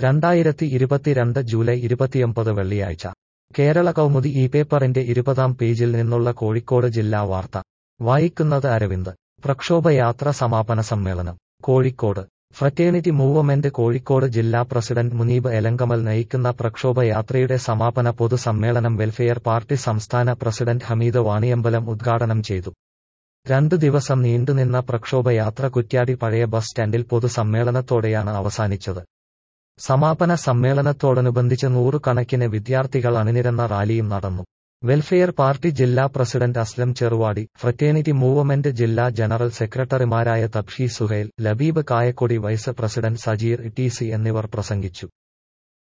രണ്ടായിരത്തി ഇരുപത്തിരണ്ട് ജൂലൈ ഇരുപത്തിയൊമ്പത് വെള്ളിയാഴ്ച കേരള കൗമുദി ഈ പേപ്പറിന്റെ ഇരുപതാം പേജിൽ നിന്നുള്ള കോഴിക്കോട് ജില്ലാ വാർത്ത വായിക്കുന്നത് അരവിന്ദ് പ്രക്ഷോഭയാത്ര സമാപന സമ്മേളനം കോഴിക്കോട് ഫ്രറ്റേണിറ്റി മൂവ്മെന്റ് കോഴിക്കോട് ജില്ലാ പ്രസിഡന്റ് മുനീബ് എലങ്കമൽ നയിക്കുന്ന പ്രക്ഷോഭയാത്രയുടെ സമാപന പൊതുസമ്മേളനം വെൽഫെയർ പാർട്ടി സംസ്ഥാന പ്രസിഡന്റ് ഹമീദ് വാണിയമ്പലം ഉദ്ഘാടനം ചെയ്തു രണ്ടു ദിവസം നീണ്ടുനിന്ന പ്രക്ഷോഭയാത്ര കുറ്റ്യാടി പഴയ ബസ് സ്റ്റാൻഡിൽ പൊതുസമ്മേളനത്തോടെയാണ് അവസാനിച്ചത് സമാപന സമ്മേളനത്തോടനുബന്ധിച്ച് നൂറുകണക്കിന് വിദ്യാർത്ഥികൾ അണിനിരന്ന റാലിയും നടന്നു വെൽഫെയർ പാർട്ടി ജില്ലാ president Aslam Cheruvadi fraternity movement ജില്ലാ ജനറൽ സെക്രട്ടറിമാരായ Thabshi Suhail Labeeb Kayakkodi vice president Sajeer T C എന്നിവർ പ്രസംഗിച്ചു